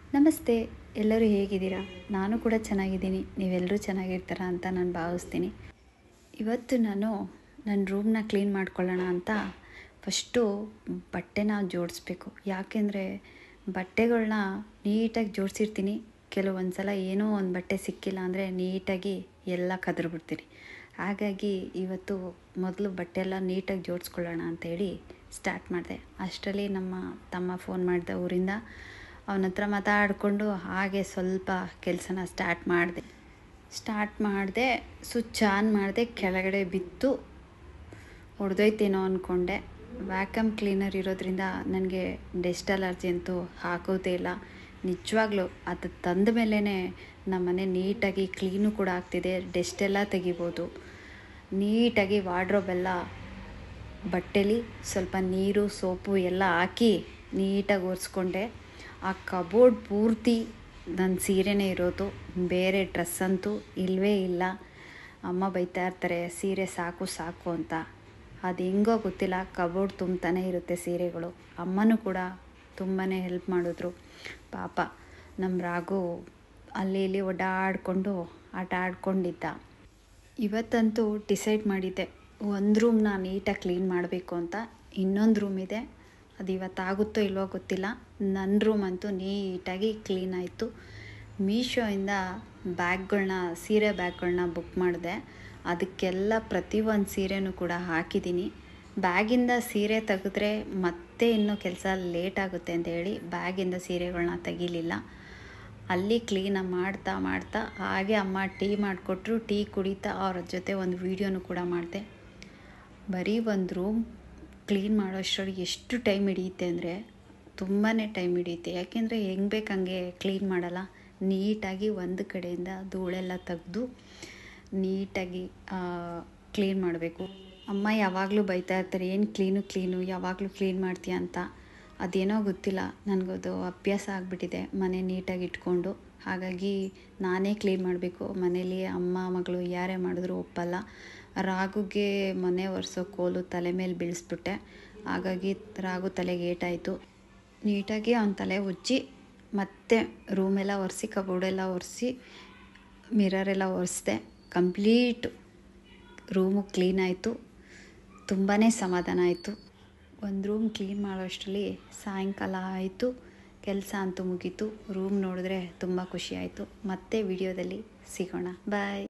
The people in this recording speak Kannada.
ನಮಸ್ತೆ ಎಲ್ಲರೂ ಹೇಗಿದ್ದೀರಾ ನಾನು ಕೂಡ ಚೆನ್ನಾಗಿದ್ದೀನಿ ನೀವೆಲ್ಲರೂ ಚೆನ್ನಾಗಿರ್ತೀರಾ ಅಂತ ನಾನು ಭಾವಿಸ್ತೀನಿ ಇವತ್ತು ನಾನು ನನ್ನ ರೂಮ್ನ ಕ್ಲೀನ್ ಮಾಡ್ಕೊಳ್ಳೋಣ ಅಂತ ಫಸ್ಟು ಬಟ್ಟೆನ ಜೋಡಿಸ್ಬೇಕು ಯಾಕೆಂದರೆ ಬಟ್ಟೆಗಳನ್ನ ನೀಟಾಗಿ ಜೋಡಿಸಿರ್ತೀನಿ ಕೆಲವೊಂದು ಸಲ ಏನೋ ಒಂದು ಬಟ್ಟೆ ಸಿಕ್ಕಿಲ್ಲ ಅಂದರೆ ನೀಟಾಗಿ ಎಲ್ಲ ಕದ್ರುಬಿಡ್ತೀನಿ ಹಾಗಾಗಿ ಇವತ್ತು ಮೊದಲು ಬಟ್ಟೆ ಎಲ್ಲ ನೀಟಾಗಿ ಜೋಡಿಸ್ಕೊಳ್ಳೋಣ ಅಂತೇಳಿ ಸ್ಟಾರ್ಟ್ ಮಾಡಿದೆ ಅಷ್ಟರಲ್ಲಿ ನಮ್ಮ ತಮ್ಮ ಫೋನ್ ಮಾಡಿದ ಊರಿಂದ ಅವನ ಹತ್ರ ಮಾತಾಡಿಕೊಂಡು ಹಾಗೆ ಸ್ವಲ್ಪ ಕೆಲಸನ ಸ್ಟಾರ್ಟ್ ಮಾಡಿದೆ ಸ್ಟಾರ್ಟ್ ಮಾಡಿದೆ ಸ್ವಿಚ್ ಆನ್ ಮಾಡಿದೆ ಕೆಳಗಡೆ ಬಿತ್ತು ಹೊಡೆದೋಯ್ತೇನೋ ಅಂದ್ಕೊಂಡೆ ವ್ಯಾಕಮ್ ಕ್ಲೀನರ್ ಇರೋದ್ರಿಂದ ನನಗೆ ಡೆಸ್ಟ್ ಅಲರ್ಜಿ ಅಂತೂ ಹಾಕೋದೇ ಇಲ್ಲ ನಿಜವಾಗ್ಲೂ ಅದು ತಂದ ಮೇಲೇ ನಮ್ಮನೆ ನೀಟಾಗಿ ಕ್ಲೀನು ಕೂಡ ಆಗ್ತಿದೆ ಡೆಸ್ಟ್ ಎಲ್ಲ ತೆಗಿಬೋದು ನೀಟಾಗಿ ವಾರ್ಡ್ರೋಬೆಲ್ಲ ಬಟ್ಟೆಲಿ ಸ್ವಲ್ಪ ನೀರು ಸೋಪು ಎಲ್ಲ ಹಾಕಿ ನೀಟಾಗಿ ಒರೆಸ್ಕೊಂಡೆ ಆ ಕಬೋರ್ಡ್ ಪೂರ್ತಿ ನನ್ನ ಸೀರೆನೇ ಇರೋದು ಬೇರೆ ಡ್ರೆಸ್ ಅಂತೂ ಇಲ್ಲವೇ ಇಲ್ಲ ಅಮ್ಮ ಬೈತಾ ಇರ್ತಾರೆ ಸೀರೆ ಸಾಕು ಸಾಕು ಅಂತ ಅದು ಹೆಂಗೋ ಗೊತ್ತಿಲ್ಲ ಕಬೋರ್ಡ್ ತುಂಬ್ತಾನೆ ಇರುತ್ತೆ ಸೀರೆಗಳು ಅಮ್ಮನೂ ಕೂಡ ತುಂಬಾ ಹೆಲ್ಪ್ ಮಾಡಿದ್ರು ಪಾಪ ನಮ್ಮ ರಾಘು ಅಲ್ಲಿ ಇಲ್ಲಿ ಓಡಾಡಿಕೊಂಡು ಆಟ ಆಡ್ಕೊಂಡಿದ್ದ ಇವತ್ತಂತೂ ಡಿಸೈಡ್ ಮಾಡಿದ್ದೆ ಒಂದು ರೂಮ್ನ ನೀಟಾಗಿ ಕ್ಲೀನ್ ಮಾಡಬೇಕು ಅಂತ ಇನ್ನೊಂದು ರೂಮ್ ಇದೆ ಅದು ಇವತ್ತಾಗುತ್ತೋ ಇಲ್ವೋ ಗೊತ್ತಿಲ್ಲ ನನ್ನ ರೂಮ್ ಅಂತೂ ನೀಟಾಗಿ ಕ್ಲೀನ್ ಆಯಿತು ಮೀಶೋಯಿಂದ ಬ್ಯಾಗ್ಗಳನ್ನ ಸೀರೆ ಬ್ಯಾಗ್ಗಳನ್ನ ಬುಕ್ ಮಾಡಿದೆ ಅದಕ್ಕೆಲ್ಲ ಪ್ರತಿಯೊಂದು ಸೀರೆನೂ ಕೂಡ ಹಾಕಿದ್ದೀನಿ ಬ್ಯಾಗಿಂದ ಸೀರೆ ತೆಗೆದ್ರೆ ಮತ್ತೆ ಇನ್ನೂ ಕೆಲಸ ಲೇಟ್ ಆಗುತ್ತೆ ಅಂತ ಹೇಳಿ ಬ್ಯಾಗಿಂದ ಸೀರೆಗಳನ್ನ ತೆಗಿಲಿಲ್ಲ ಅಲ್ಲಿ ಕ್ಲೀನಾಗಿ ಮಾಡ್ತಾ ಮಾಡ್ತಾ ಹಾಗೆ ಅಮ್ಮ ಟೀ ಮಾಡಿಕೊಟ್ರು ಟೀ ಕುಡಿತಾ ಅವ್ರ ಜೊತೆ ಒಂದು ವೀಡಿಯೋನು ಕೂಡ ಮಾಡಿದೆ ಬರೀ ಒಂದು ರೂಮ್ ಕ್ಲೀನ್ ಮಾಡೋಷ್ಟರಲ್ಲಿ ಎಷ್ಟು ಟೈಮ್ ಹಿಡಿಯುತ್ತೆ ಅಂದರೆ ತುಂಬಾ ಟೈಮ್ ಹಿಡಿಯುತ್ತೆ ಯಾಕೆಂದರೆ ಹೆಂಗೆ ಬೇಕು ಹಂಗೆ ಕ್ಲೀನ್ ಮಾಡಲ್ಲ ನೀಟಾಗಿ ಒಂದು ಕಡೆಯಿಂದ ಧೂಳೆಲ್ಲ ತೆಗೆದು ನೀಟಾಗಿ ಕ್ಲೀನ್ ಮಾಡಬೇಕು ಅಮ್ಮ ಯಾವಾಗಲೂ ಬೈತಾ ಇರ್ತಾರೆ ಏನು ಕ್ಲೀನು ಕ್ಲೀನು ಯಾವಾಗಲೂ ಕ್ಲೀನ್ ಮಾಡ್ತೀಯ ಅಂತ ಅದೇನೋ ಗೊತ್ತಿಲ್ಲ ನನಗದು ಅಭ್ಯಾಸ ಆಗಿಬಿಟ್ಟಿದೆ ಮನೆ ನೀಟಾಗಿ ಇಟ್ಕೊಂಡು ಹಾಗಾಗಿ ನಾನೇ ಕ್ಲೀನ್ ಮಾಡಬೇಕು ಮನೇಲಿ ಅಮ್ಮ ಮಗಳು ಯಾರೇ ಮಾಡಿದ್ರು ಒಪ್ಪಲ್ಲ ರಾಗುಗೆ ಮನೆ ಒರೆಸೋ ಕೋಲು ತಲೆ ಮೇಲೆ ಬೀಳಿಸ್ಬಿಟ್ಟೆ ಹಾಗಾಗಿ ರಾಗು ತಲೆಗೆ ಏಟಾಯಿತು ನೀಟಾಗಿ ಅವನ ತಲೆ ಉಜ್ಜಿ ಮತ್ತೆ ರೂಮೆಲ್ಲ ಒರೆಸಿ ಕಬೋರ್ಡೆಲ್ಲ ಒರೆಸಿ ಮಿರರೆಲ್ಲ ಒರೆಸ್ದೆ ಕಂಪ್ಲೀಟ್ ರೂಮು ಕ್ಲೀನ್ ಆಯಿತು ತುಂಬಾ ಸಮಾಧಾನ ಆಯಿತು ಒಂದು ರೂಮ್ ಕ್ಲೀನ್ ಮಾಡೋಷ್ಟರಲ್ಲಿ ಸಾಯಂಕಾಲ ಆಯಿತು ಕೆಲಸ ಅಂತೂ ಮುಗೀತು ರೂಮ್ ನೋಡಿದ್ರೆ ತುಂಬ ಖುಷಿ ಆಯಿತು ಮತ್ತೆ ವಿಡಿಯೋದಲ್ಲಿ ಸಿಗೋಣ ಬಾಯ್